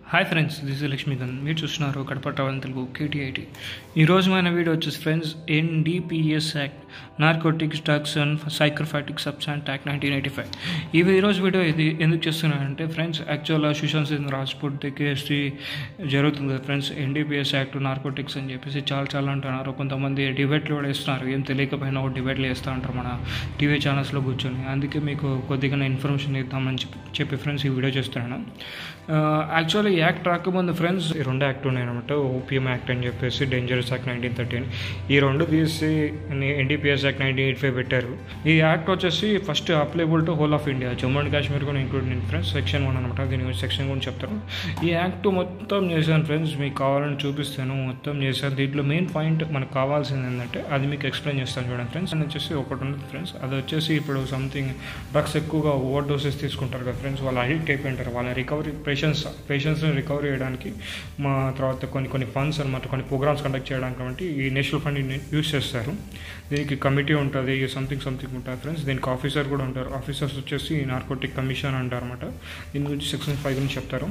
hi friends this is Lakshmikanth మీరు చూస్తున్నారు Kadapa travel Telugu కేటీఐటి ఈరోజు మన వీడియో వచ్చేసి friends NDPS act narcotics drugs and psychotropic substance act nineteen eighty five ఈ ఈరోజు వీడియో ఇది ఎందుకు చేస్తున్నానంటే ఫ్రెండ్స్ యాక్చువల్గా సుశాంత్ సింగ్ రాజ్పూట్ కేఎస్టీ జరుగుతుంది కదా ఫ్రెండ్స్ ఎన్డిపిఎస్ యాక్ట్ నార్కోటిక్స్ అని చెప్పేసి చాలా చాలా అంటున్నారు కొంతమంది డిబేట్లు కూడా వేస్తున్నారు ఏం తెలియకపోయినా ఒక డిబేట్లు వేస్తూ ఉంటారు మన టీవీ ఛానల్స్లో కూర్చొని అందుకే మీకు కొద్దిగా ఇన్ఫర్మేషన్ ఇద్దామని చెప్పి చెప్పి ఫ్రెండ్స్ ఈ వీడియో చేస్తున్నాను యాక్చువల్లీ ఈ యాక్ట్ రాకముందు ఫ్రెండ్స్ ఈ రెండు యాక్ట్ ఉన్నాయన్నమాట ఓపీఎం యాక్ట్ అని చెప్పేసి డేంజరస్ యాక్ట్ నైన్టీన్ థర్టీన్ ఈ రెండు తీసి NDPS act nineteen eight five పెట్టారు ఈ యాక్ట్ వచ్చేసి first applicable to whole of India Jammu and Kashmir కూడా ఇంక్లూడ్ నేను ఫ్రెండ్స్ సెక్షన్ వన్ అనమాట దీని గురించి సెక్షన్ గురించి చెప్తాను ఈ యాక్ట్ మొత్తం చేశాను ఫ్రెండ్స్ మీకు కావాలని చూపిస్తాను మొత్తం చేశాను దీంట్లో మెయిన్ పాయింట్ మనకు కావాల్సింది ఏంటంటే అది మీకు ఎక్స్ప్లెయిన్ చేస్తాను చూడండి ఫ్రెండ్స్ అని వచ్చేసి ఒకటి ఉంది ఫ్రెండ్స్ అది వచ్చేసి ఇప్పుడు సంథింగ్ డ్రగ్స్ ఎక్కువగా ఓవర్ డోసెస్ తీసుకుంటారు కదా ఫ్రెండ్స్ వాళ్ళు అడిక్ట్ అయిపోయింటారు వాళ్ళ రికవరీ పేషెంట్స్ పేషెంట్స్ని రికవరీ చేయడానికి మా తర్వాత కొన్ని కొన్ని ఫండ్స్ అనమాట కొన్ని ప్రోగ్రామ్స్ కండక్ట్ చేయడానికి కాబట్టి ఈ నేషనల్ ఫండ్ యూస్ చేస్తారు దీనికి కమిటీ ఉంటుంది సంథింగ్ సంథింగ్ ఉంటుంది ఫ్రెండ్స్ దీనికి ఆఫీసర్ కూడా ఉంటారు ఆఫీసర్స్ వచ్చేసి నార్కోటిక్ కమిషన్ అంటారు అనమాట దీని గురించి సెక్షన్ ఫైవ్ గురించి చెప్తారు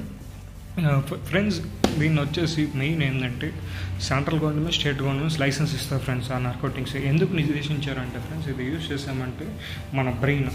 ఫ్రెండ్స్ దీన్ని వచ్చేసి మెయిన్ ఏంటంటే central government state governments licence ఇస్తారు ఫ్రెండ్స్ ఆ నార్కోటిక్స్ ఎందుకు నిర్దేశించారంటే ఫ్రెండ్స్ ఇది యూజ్ చేసామంటే మన బ్రెయిన్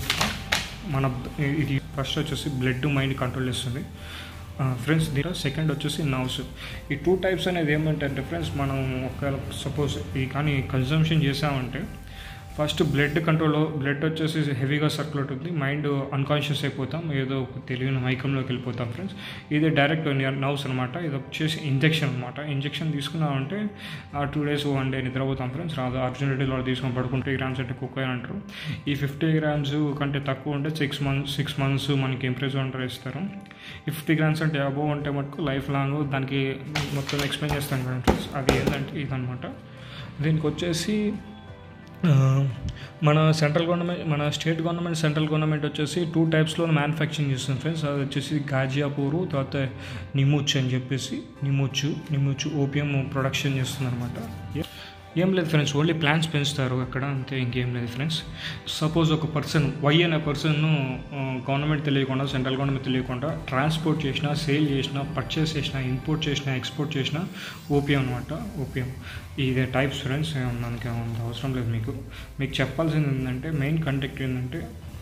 మన ఇది ఫస్ట్ వచ్చేసి బ్లడ్ మైండ్ కంట్రోల్ చేస్తుంది ఫ్రెండ్స్ దీంట్లో సెకండ్ వచ్చేసి నర్వ్స్ ఈ టూ టైప్స్ అనేది ఏమంటే ఫ్రెండ్స్ మనం ఒకవేళ సపోజ్ ఈ కానీ కన్జంప్షన్ చేసామంటే ఫస్ట్ బ్లడ్ కంట్రోల్ బ్లడ్ వచ్చేసి హెవీగా సర్క్యులేట్ ఉంది మైండ్ అన్కాన్షియస్ అయిపోతాం ఏదో తెలియని మైకంలోకి వెళ్ళిపోతాం ఫ్రెండ్స్ ఇది డైరెక్ట్ నర్వ్స్ అనమాట ఇది వచ్చేసి ఇంజెక్షన్ అనమాట ఇంజెక్షన్ తీసుకున్నామంటే ఆ టూ డేస్ వన్ డే నిద్రపోతాం ఫ్రెండ్స్ రాదు ఆపర్చునిటీలో తీసుకొని పడుకుంటే గ్రామ్స్ అంటే కుక్ అంటారు ఈ ఫిఫ్టీ గ్రామ్స్ కంటే తక్కువ ఉంటే సిక్స్ మంత్స్ సిక్స్ మంత్స్ మనకి ఇంప్రెజెంటర్ ఇస్తారు ఈ ఫిఫ్టీ గ్రామ్స్ అంటే అబోవ్ ఉంటే మటుకు లైఫ్ లాంగ్ దానికి మొత్తం ఎక్స్ప్లెయిన్ చేస్తాను ఫ్రెండ్స్ అది ఏంటంటే ఇదనమాట దీనికి వచ్చేసి మన సెంట్రల్ గవర్నమెంట్ మన స్టేట్ గవర్నమెంట్ సెంట్రల్ గవర్నమెంట్ వచ్చేసి టూ టైప్స్లో మ్యానుఫ్యాక్చరింగ్ చేస్తుంది ఫ్రెండ్స్ అది వచ్చేసి గాజియాపూరు తర్వాత నిమూచ్ అని చెప్పేసి నిమూచు నిమూచు ఓపియం ప్రొడక్షన్ చేస్తుంది అనమాట ఏం లేదు ఫ్రెండ్స్ ఓన్లీ ప్లాన్స్ పెంచుతారు అక్కడ అంతే ఇంకేం లేదు ఫ్రెండ్స్ సపోజ్ ఒక పర్సన్ వై అనే పర్సన్ను గవర్నమెంట్ తెలియకుండా సెంట్రల్ గవర్నమెంట్ తెలియకుండా ట్రాన్స్పోర్ట్ చేసినా సేల్ చేసినా పర్చేస్ చేసినా ఇంపోర్ట్ చేసినా ఎక్స్పోర్ట్ చేసినా ఓపియం అనమాట ఓపియం ఇదే టైప్స్ ఫ్రెండ్స్ మనకి అవసరం లేదు మీకు మీకు చెప్పాల్సింది ఏంటంటే మెయిన్ కంటెక్ట్ ఏంటంటే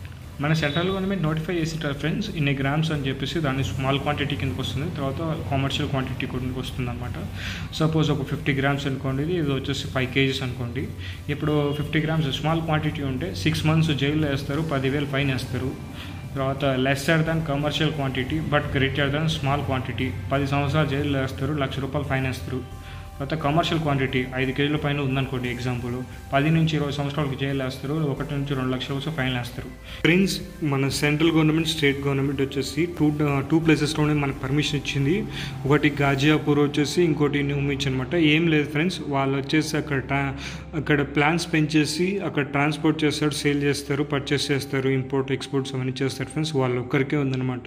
మన సెంట్రల్ గవర్నమెంట్ నోటిఫై చేసింటారు ఫ్రెండ్స్ ఇన్ని గ్రామ్స్ అని చెప్పేసి దాన్ని స్మాల్ క్వాంటిటీ కిందకి వస్తుంది తర్వాత కామర్షియల్ క్వాంటిటీ కిందకి వస్తుంది అనమాట సపోజ్ ఒక ఫిఫ్టీ గ్రామ్స్ అనుకోండి ఇది వచ్చేసి ఫైవ్ కేజీస్ అనుకోండి ఇప్పుడు ఫిఫ్టీ గ్రామ్స్ స్మాల్ క్వాంటిటీ ఉంటే సిక్స్ మంత్స్ జైల్లో వేస్తారు పదివేలు ఫైన్ వేస్తారు తర్వాత lesser than commercial quantity but greater than small quantity పది సంవత్సరాలు జైల్లో వేస్తారు లక్ష రూపాయలు ఫైన్ వేస్తారు తర్వాత కమర్షియల్ క్వాంటిటీ ఐదు కేజీల పైన ఉందనుకోండి ఎగ్జాంపుల్ పది నుంచి ఇరవై సంవత్సరాలకు జైలు వేస్తారు ఒకటి నుంచి రెండు లక్షల వరకు ఫైన్ వేస్తారు ఫ్రెండ్స్ మన సెంట్రల్ గవర్నమెంట్ స్టేట్ గవర్నమెంట్ వచ్చేసి టూ టూ ప్లేసెస్లోనే మనకు పర్మిషన్ ఇచ్చింది ఒకటి గాజియాపూర్ వచ్చేసి ఇంకోటి న్యూమిచ్ అనమాట ఏం లేదు ఫ్రెండ్స్ వాళ్ళు వచ్చేసి అక్కడ ట్రా అక్కడ ప్లాన్స్ పెంచేసి అక్కడ ట్రాన్స్పోర్ట్ చేస్తారు సేల్ చేస్తారు పర్చేస్ చేస్తారు ఇంపోర్ట్ ఎక్స్పోర్ట్స్ అవన్నీ చేస్తారు ఫ్రెండ్స్ వాళ్ళు ఒక్కరికే ఉందన్నమాట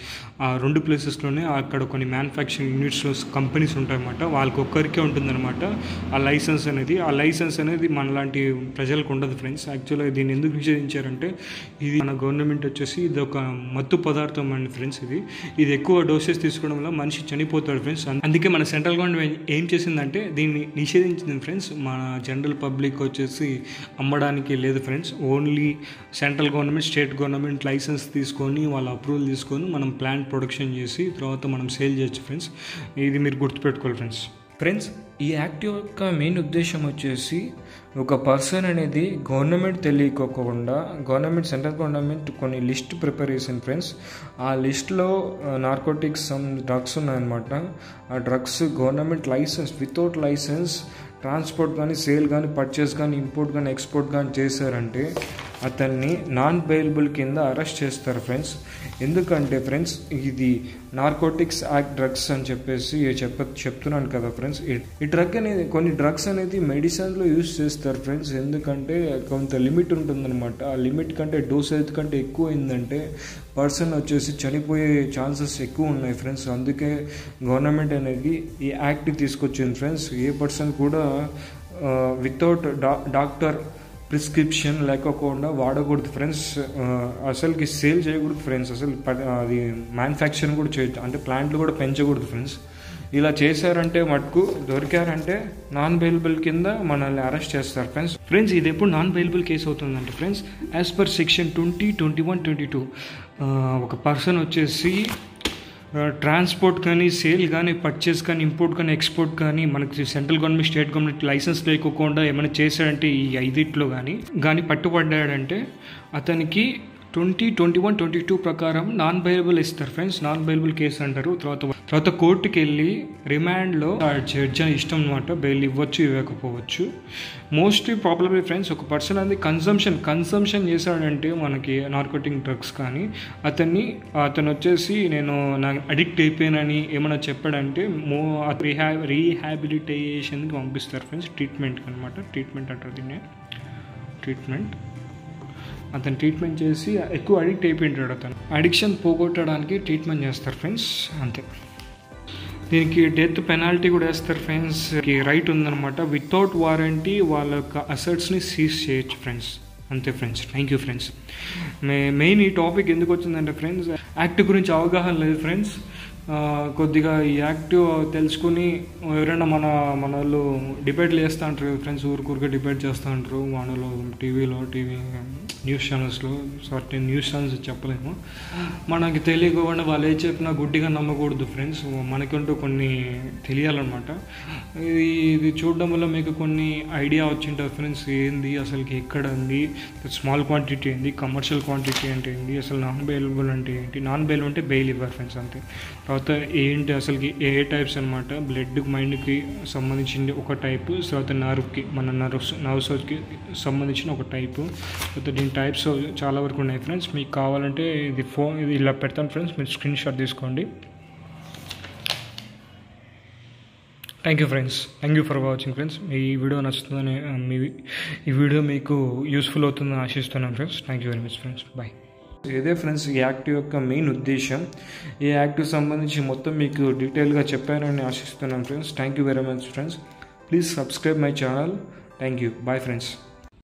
ఆ రెండు ప్లేసెస్లోనే అక్కడ కొన్ని మ్యానుఫ్యాక్చరింగ్ యూనిట్స్లో కంపెనీస్ ఉంటాయన్నమాట వాళ్ళకి ఒక్కరికే ఉంటుందన్నమాట ఆ లైసెన్స్ అనేది ఆ లైసెన్స్ అనేది మనలాంటి ప్రజలకు ఉండదు ఫ్రెండ్స్ యాక్చువల్గా దీన్ని ఎందుకు నిషేధించారంటే ఇది మన గవర్నమెంట్ వచ్చేసి ఇది ఒక మత్తు పదార్థం అండి ఫ్రెండ్స్ ఇది ఇది ఎక్కువ డోసెస్ తీసుకోవడం వల్ల మనిషి చనిపోతాడు ఫ్రెండ్స్ అందుకే మన సెంట్రల్ గవర్నమెంట్ ఏం చేసిందంటే దీన్ని నిషేధించింది ఫ్రెండ్స్ మన జనరల్ పబ్లిక్ వచ్చేసి అమ్మడానికి లేదు friends only central government state government licence తీసుకొని వాళ్ళ అప్రూవల్ తీసుకొని మనం ప్లాంట్ ప్రొడక్షన్ చేసి తర్వాత మనం సేల్ చేయొచ్చు ఫ్రెండ్స్ ఇది మీరు గుర్తుపెట్టుకోవాలి ఫ్రెండ్స్ ఫ్రెండ్స్ ఈ యాక్ట్ యొక్క మెయిన్ ఉద్దేశం వచ్చేసి ఒక పర్సన్ అనేది గవర్నమెంట్ తెలియకోకుండా గవర్నమెంట్ సెంట్రల్ గవర్నమెంట్ కొన్ని లిస్ట్ ప్రిపేర్ చేసింది ఫ్రెండ్స్ ఆ లిస్ట్లో నార్కోటిక్స్ సమ్ డ్రగ్స్ ఉన్నాయన్నమాట ఆ drugs government licence without licence transport కానీ సేల్ కానీ పర్చేస్ కానీ ఇంపోర్ట్ కానీ ఎక్స్పోర్ట్ కానీ చేశారంటే అతన్ని నాన్ బెయిలబుల్ కింద అరెస్ట్ చేస్తారు ఫ్రెండ్స్ ఎందుకంటే ఫ్రెండ్స్ ఇది నార్కోటిక్స్ యాక్ట్ డ్రగ్స్ అని చెప్పేసి చెప్ప చెప్తున్నాను కదా ఫ్రెండ్స్ ఈ డ్రగ్ అనేది కొన్ని డ్రగ్స్ అనేది మెడిసిన్లో యూస్ చేస్తారు ఫ్రెండ్స్ ఎందుకంటే కొంత లిమిట్ ఉంటుందన్నమాట ఆ లిమిట్ కంటే డోసేజ్ కంటే ఎక్కువ అయిందంటే పర్సన్ వచ్చేసి చనిపోయే ఛాన్సెస్ ఎక్కువ ఉన్నాయి ఫ్రెండ్స్ అందుకే గవర్నమెంట్ అనేది ఈ యాక్ట్ తీసుకొచ్చింది ఫ్రెండ్స్ ఏ పర్సన్ కూడా వితౌట్ డా డాక్టర్ ప్రిస్క్రిప్షన్ లేకపోకుండా వాడకూడదు ఫ్రెండ్స్ అసలుకి సేల్ చేయకూడదు ఫ్రెండ్స్ అసలు ప- అది మ్యానుఫ్యాక్చరింగ్ కూడా చేయొచ్చు అంటే ప్లాంట్లు కూడా పెంచకూడదు ఫ్రెండ్స్ ఇలా చేశారంటే మటుకు దొరికారంటే నాన్ బెయిలబుల్ కింద మనల్ని అరెస్ట్ చేస్తారు ఫ్రెండ్స్ ఫ్రెండ్స్ ఇది ఎప్పుడు నాన్ బెయిలబుల్ కేసు అవుతుందంటే friends as per section twenty twenty one twenty two ఒక పర్సన్ వచ్చేసి ట్రాన్స్పోర్ట్ కానీ సేల్ కానీ పర్చేస్ కానీ ఇంపోర్ట్ కానీ ఎక్స్పోర్ట్ కానీ మనకి central government state government licence లేకోకుండా ఏమైనా చేశాడంటే ఈ ఐదిట్లో కానీ కానీ పట్టుబడ్డాడంటే అతనికి twenty twenty one twenty two ప్రకారం నాన్ బైలబుల్ ఇస్తారు ఫ్రెండ్స్ నాన్ బైలబుల్ కేసు అంటారు తర్వాత తర్వాత కోర్టుకి వెళ్ళి రిమాండ్లో ఆ జడ్జ్ అని ఇష్టం అనమాట బెయిల్ ఇవ్వచ్చు ఇవ్వకపోవచ్చు మోస్ట్లీ ప్రాబ్లమ్ ఫ్రెండ్స్ ఒక పర్సన్ అది కన్సంప్షన్ కన్సంప్షన్ చేశాడంటే మనకి నార్కోటింగ్ డ్రగ్స్ కానీ అతన్ని అతను వచ్చేసి నేను నా అడిక్ట్ అయిపోయానని ఏమైనా చెప్పాడంటే మో రీహా రీహాబిలిటేషన్కి పంపిస్తారు ఫ్రెండ్స్ ట్రీట్మెంట్కి అనమాట ట్రీట్మెంట్ అంటారు దీన్ని ట్రీట్మెంట్ అతను ట్రీట్మెంట్ చేసి ఎక్కువ అడిక్ట్ అయిపోయింటాడు అతను అడిక్షన్ పోగొట్టడానికి ట్రీట్మెంట్ చేస్తారు ఫ్రెండ్స్ అంతే దీనికి డెత్ పెనాల్టీ కూడా వేస్తారు ఫ్రెండ్స్ రైట్ ఉందన్నమాట వితౌట్ వారంటీ వాళ్ళ యొక్క అసెట్స్ని సీజ్ చేయొచ్చు ఫ్రెండ్స్ అంతే ఫ్రెండ్స్ థ్యాంక్ యూ ఫ్రెండ్స్ మే మెయిన్ ఈ టాపిక్ ఎందుకు వచ్చిందంటే ఫ్రెండ్స్ యాక్ట్ గురించి అవగాహన లేదు ఫ్రెండ్స్ ఆ, కొద్దిగా ఈ యాక్ట్ తెలుసుకుని ఎవరైనా మన మన వాళ్ళు డిబేట్లు చేస్తూ ఉంటారు కదా ఫ్రెండ్స్ ఊరికూరికే డిబేట్ చేస్తూ ఉంటారు మనలో టీవీలో టీవీ న్యూస్ ఛానల్స్లో సారీ న్యూస్ ఛానల్స్ చెప్పలేము మనకి తెలియకుండా వాళ్ళు ఏ చెప్పినా గుడ్డిగా నమ్మకూడదు ఫ్రెండ్స్ మనకంటూ కొన్ని తెలియాలన్నమాట ఇది ఇది చూడడం వల్ల మీకు కొన్ని ఐడియా వచ్చింటుంది ఫ్రెండ్స్ ఏంది అసలుకి ఎక్కడ ఉంది స్మాల్ క్వాంటిటీ ఏంది కమర్షియల్ క్వాంటిటీ అంటే ఏంటి అసలు నాన్ బెయిలబుల్ అంటే ఏంటి నాన్ బెయిల్ అంటే బెయిల్ ఇవ్వరు ఫ్రెండ్స్ అంతే తర్వాత ఏంటి అసలుకి ఏ టైప్స్ అనమాట బ్లడ్ మైండ్కి సంబంధించింది ఒక టైపు తర్వాత నర్వ్కి మన నర్వ్స్ నర్వ్స్కి సంబంధించిన ఒక టైపు తర్వాత దీని టైప్స్ చాలా వరకు ఉన్నాయి ఫ్రెండ్స్ మీకు కావాలంటే ఇది ఫోన్ ఇది ఇలా పెడతాను ఫ్రెండ్స్ మీరు స్క్రీన్ షాట్ తీసుకోండి thank you friends thank you for watching friends ఈ వీడియో నచ్చుతుందని ఆ, మీ ఈ వీడియో మీకు యూస్ఫుల్ అవుతుందని ఆశిస్తున్నాను friends thank you very much friends bye ఇదే ఫ్రెండ్స్ ఈ యాక్ట్ యొక్క మెయిన్ ఉద్దేశం ఈ యాక్ట్కి సంబంధించి మొత్తం మీకు డీటెయిల్గా చెప్పానని ఆశిస్తున్నాను friends thank you very much friends please subscribe my channel thank you bye friends